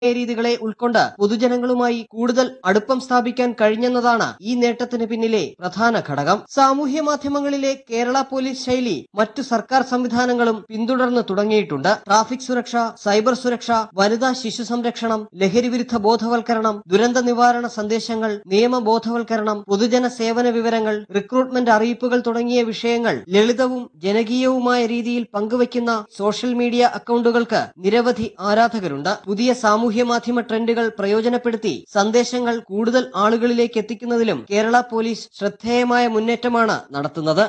രീതികളെ ഉൾക്കൊണ്ട് പൊതുജനങ്ങളുമായി കൂടുതൽ അടുപ്പം സ്ഥാപിക്കാൻ കഴിഞ്ഞെന്നതാണ് ഈ നേട്ടത്തിന് പിന്നിലെ പ്രധാന ഘടകം സാമൂഹ്യ മാധ്യമങ്ങളിലെ കേരള പോലീസ് ശൈലി മറ്റു സർക്കാർ സംവിധാനങ്ങളും പിന്തുടർന്ന് തുടങ്ങിയിട്ടുണ്ട് ട്രാഫിക് സുരക്ഷ സൈബർ സുരക്ഷ വനിതാ ശിശു സംരക്ഷണം ലഹരിവിരുദ്ധ ബോധവൽക്കരണം ദുരന്ത നിവാരണ സന്ദേശങ്ങൾ നിയമ ബോധവൽക്കരണം പൊതുജന സേവന വിവരങ്ങൾ റിക്രൂട്ട്മെന്റ് അറിയിപ്പുകൾ തുടങ്ങിയ വിഷയങ്ങൾ ലളിതവും ജനകീയവുമായ രീതിയിൽ പങ്കുവയ്ക്കുന്ന സോഷ്യൽ മീഡിയ അക്കൗണ്ടുകൾക്ക് നിരവധി ആരാധകരുണ്ട് പുതിയ സാമൂഹ്യ മാധ്യമ ട്രെൻഡുകൾ പ്രയോജനപ്പെടുത്തി സന്ദേശങ്ങൾ കൂടുതൽ ആളുകളിലേക്ക് എത്തിക്കുന്നതിലും കേരള പോലീസ് ശ്രദ്ധേയമായ മുന്നേറ്റമാണ് നടത്തുന്നത്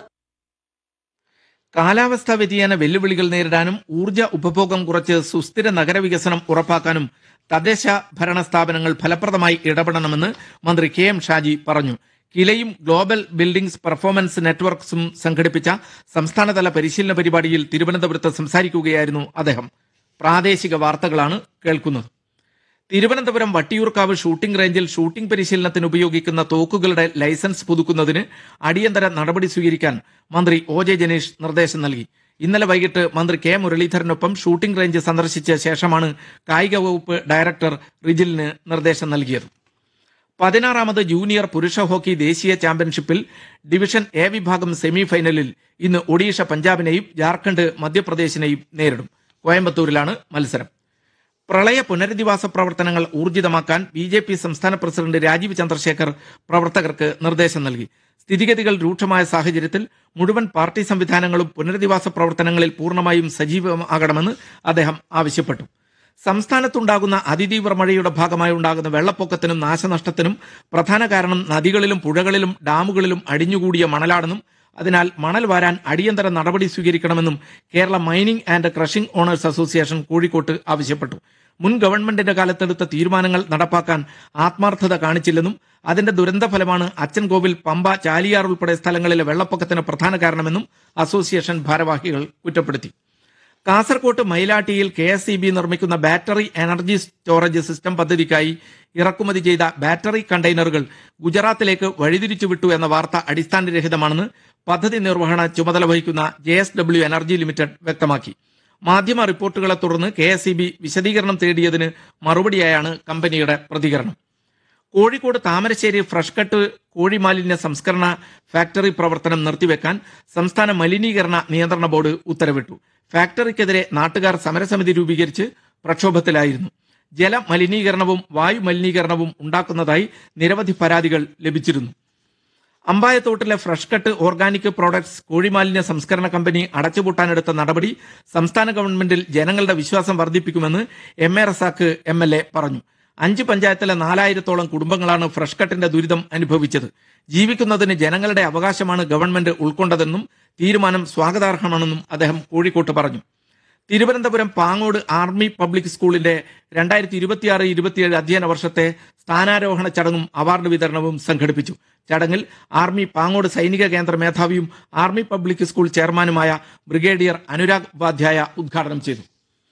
കാലാവസ്ഥാ വ്യതിയാന വെല്ലുവിളികൾ നേരിടാനും ഊർജ്ജ ഉപഭോഗം കുറച്ച് സുസ്ഥിര നഗരവികസനം ഉറപ്പാക്കാനും തദ്ദേശ ഭരണ സ്ഥാപനങ്ങൾ ഫലപ്രദമായി ഇടപെടണമെന്ന് മന്ത്രി കെ എം ഷാജി പറഞ്ഞു കിലയും ഗ്ലോബൽ ബിൽഡിംഗ്സ് പെർഫോമൻസ് നെറ്റ്വർക്ക്സും സംഘടിപ്പിച്ച സംസ്ഥാനതല പരിശീലന പരിപാടിയിൽ തിരുവനന്തപുരത്ത് സംസാരിക്കുകയായിരുന്നു അദ്ദേഹം പ്രാദേശിക വാർത്തകളാണ് കേൾക്കുന്നത് തിരുവനന്തപുരം വട്ടിയൂർക്കാവ് ഷൂട്ടിംഗ് റേഞ്ചിൽ ഷൂട്ടിംഗ് പരിശീലനത്തിന് ഉപയോഗിക്കുന്ന തോക്കുകളുടെ ലൈസൻസ് പുതുക്കുന്നതിന് അടിയന്തര നടപടി സ്വീകരിക്കാൻ മന്ത്രി ഒ ജെ ജനീഷ് നിർദ്ദേശം നൽകി ഇന്നലെ വൈകിട്ട് മന്ത്രി കെ മുരളീധരനൊപ്പം ഷൂട്ടിംഗ് റേഞ്ച് സന്ദർശിച്ച ശേഷമാണ് കായിക വകുപ്പ് ഡയറക്ടർ റിജിലിന് നിർദ്ദേശം നൽകിയത് പതിനാറാമത് ജൂനിയർ പുരുഷ ഹോക്കി ദേശീയ ചാമ്പ്യൻഷിപ്പിൽ ഡിവിഷൻ എ വിഭാഗം സെമി ഫൈനലിൽ ഇന്ന് ഒഡീഷ പഞ്ചാബിനെയും ജാർഖണ്ഡ് മധ്യപ്രദേശിനെയും നേരിടും കോയമ്പത്തൂരിലാണ് മത്സരം പ്രളയ പുനരധിവാസ പ്രവർത്തനങ്ങൾ ഊർജിതമാക്കാൻ ബി ജെ പി സംസ്ഥാന പ്രസിഡന്റ് രാജീവ് ചന്ദ്രശേഖർ പ്രവർത്തകർക്ക് നിർദ്ദേശം നൽകി സ്ഥിതിഗതികൾ രൂക്ഷമായ സാഹചര്യത്തിൽ മുഴുവൻ പാർട്ടി സംവിധാനങ്ങളും പുനരധിവാസ പ്രവർത്തനങ്ങളിൽ പൂർണ്ണമായും സജീവമാകണമെന്ന് അദ്ദേഹം ആവശ്യപ്പെട്ടു സംസ്ഥാനത്തുണ്ടാകുന്ന അതിതീവ്ര മഴയുടെ ഭാഗമായി ഉണ്ടാകുന്ന വെള്ളപ്പൊക്കത്തിനും നാശനഷ്ടത്തിനും പ്രധാന കാരണം നദികളിലും പുഴകളിലും ഡാമുകളിലും അടിഞ്ഞുകൂടിയ മണലാണെന്നും അതിനാൽ മണൽ വാരാൻ അടിയന്തര നടപടി സ്വീകരിക്കണമെന്നും Kerala mining and crushing owners association കോഴിക്കോട്ട് ആവശ്യപ്പെട്ടു മുൻ ഗവൺമെന്റിന്റെ കാലത്തെടുത്ത തീരുമാനങ്ങൾ നടപ്പാക്കാൻ ആത്മാർത്ഥത കാണിച്ചില്ലെന്നും അതിന്റെ ദുരന്തഫലമാണ് അച്ചൻകോവിൽ പമ്പ ചാലിയാർ ഉൾപ്പെടെ സ്ഥലങ്ങളിലെ വെള്ളപ്പൊക്കത്തിന് പ്രധാന കാരണമെന്നും അസോസിയേഷൻ ഭാരവാഹികൾ കുറ്റപ്പെടുത്തി കാസർകോട്ട് മൈലാട്ടിയിൽ കെ എസ് ഇ ബി നിർമ്മിക്കുന്ന ബാറ്ററി എനർജി സ്റ്റോറേജ് സിസ്റ്റം പദ്ധതിക്കായി ഇറക്കുമതി ചെയ്ത ബാറ്ററി കണ്ടെയ്നറുകൾ ഗുജറാത്തിലേക്ക് വഴിതിരിച്ചു വിട്ടു എന്ന വാർത്ത അടിസ്ഥാനരഹിതമാണെന്ന് പദ്ധതി നിർവഹണ ചുമതല വഹിക്കുന്ന J S W energy limited വ്യക്തമാക്കി മാധ്യമ റിപ്പോർട്ടുകളെ തുടർന്ന് കെ എസ് ഇ ബി വിശദീകരണം തേടിയതിന് മറുപടിയായാണ് കമ്പനിയുടെ പ്രതികരണം കോഴിക്കോട് താമരശ്ശേരി ഫ്രഷ് കട്ട് കോഴി മാലിന്യ സംസ്കരണ ഫാക്ടറി പ്രവർത്തനം നിർത്തിവെക്കാൻ സംസ്ഥാന മലിനീകരണ നിയന്ത്രണ ബോർഡ് ഉത്തരവിട്ടു ഫാക്ടറിക്കെതിരെ നാട്ടുകാർ സമരസമിതി രൂപീകരിച്ച് പ്രക്ഷോഭത്തിലായിരുന്നു ജല മലിനീകരണവും വായു മലിനീകരണവും ഉണ്ടാക്കുന്നതായി നിരവധി പരാതികൾ ലഭിച്ചിരുന്നു അമ്പായത്തോട്ടിലെ ഫ്രഷ് കട്ട് ഓർഗാനിക് പ്രോഡക്ട്സ് കോഴിമാലിന്യ സംസ്കരണ കമ്പനി അടച്ചുപൂട്ടാനെടുത്ത നടപടി സംസ്ഥാന ഗവൺമെന്റിൽ ജനങ്ങളുടെ വിശ്വാസം വർദ്ധിപ്പിക്കുമെന്ന് M A Razak M L A പറഞ്ഞു അഞ്ച് പഞ്ചായത്തിലെ നാലായിരത്തോളം കുടുംബങ്ങളാണ് ഫ്രഷ് കട്ടിന്റെ ദുരിതം അനുഭവിച്ചത് ജീവിക്കുന്നതിന് ജനങ്ങളുടെ അവകാശമാണ് ഗവൺമെന്റ് ഉൾക്കൊണ്ടതെന്നും തീരുമാനം സ്വാഗതാർഹമാണെന്നും അദ്ദേഹം കോഴിക്കോട്ട് പറഞ്ഞു തിരുവനന്തപുരം പാങ്ങോട് ആർമി പബ്ലിക് സ്കൂളിന്റെ രണ്ടായിരത്തി ഇരുപത്തിയാറ് ഇരുപത്തിയേഴ് അധ്യയന വർഷത്തെ സ്ഥാനാരോഹണ ചടങ്ങും അവാർഡ് വിതരണവും സംഘടിപ്പിച്ചു ചടങ്ങിൽ ആർമി പാങ്ങോട് സൈനിക കേന്ദ്ര മേധാവിയും ആർമി പബ്ലിക് സ്കൂൾ ചെയർമാനുമായ ബ്രിഗേഡിയർ അനുരാഗ് ഉപാധ്യായ ഉദ്ഘാടനം ചെയ്തു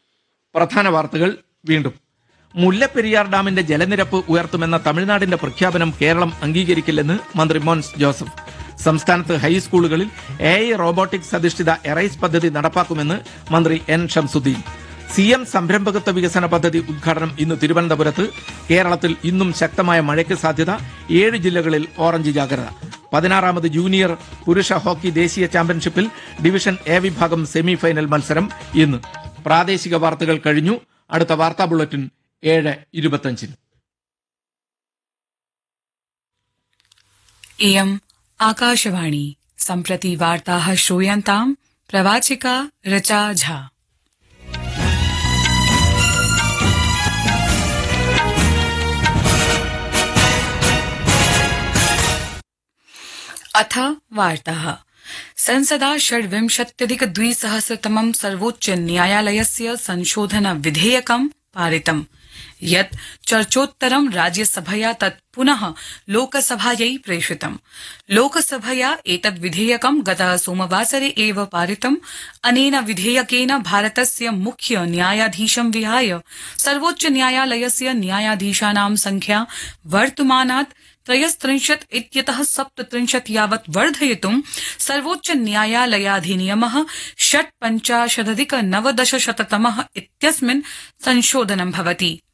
പ്രധാന വാർത്തകൾ വീണ്ടും മുല്ലപ്പെരിയാർ ഡാമിന്റെ ജലനിരപ്പ് ഉയർത്തുമെന്ന തമിഴ്നാടിന്റെ പ്രഖ്യാപനം കേരളം അംഗീകരിക്കില്ലെന്ന് മന്ത്രി മോൻസ് ജോസഫ് സംസ്ഥാനത്ത് ഹൈസ്കൂളുകളിൽ എ ഐ റോബോട്ടിക്സ് അധിഷ്ഠിത എറൈസ് പദ്ധതി നടപ്പാക്കുമെന്ന് മന്ത്രി എൻ ഷംസുദ്ദീൻ സി എം സംരംഭകത്വ വികസന പദ്ധതി ഉദ്ഘാടനം ഇന്ന് തിരുവനന്തപുരത്ത് കേരളത്തിൽ ഇന്നും ശക്തമായ മഴയ്ക്ക് സാധ്യത ഏഴ് ജില്ലകളിൽ ഓറഞ്ച് ജാഗ്രത പതിനാറാമത് ജൂനിയർ പുരുഷ ഹോക്കി ദേശീയ ചാമ്പ്യൻഷിപ്പിൽ ഡിവിഷൻ എ വിഭാഗം സെമി ഫൈനൽ മത്സരം ഇന്ന് പ്രാദേശിക വാർത്തകൾ കഴിഞ്ഞു അടുത്ത വാർത്താ ബുള്ളറ്റിൻ ഏഴ് ഇരുപത്തഞ്ചിന് इयम् आकाशवाणी सम्प्रति वार्ताः श्रूयन्ताम् प्रवाचिका रचा झा अथ वार्ताः संसदा षड्विंशत्यधिक द्विसहस्रतमं सर्वोच्च न्यायालयस्य संशोधन विधेयकं पारितम् यत् चर्चोत्तरं राज्यसभया तत् पुनः लोकसभायै प्रेषितम् लोकसभया एतद् विधेयकं गत सोमवासरे एव पारितम् अनेन विधेयकेन भारतस्य मुख्य न्यायाधीशं विहाय सर्वोच्च न्यायालयस्य न्यायाधीशानां संख्या वर्तमानात् त्रयस्त्रिंशत् इत्यतः सप्तत्रिंशत् यावत् वर्धयितुं सर्वोच्च न्यायालयाधिनियम षट्पञ्चाशदधिक नवदशशततम इत्यस्मिन् संशोधनं भवति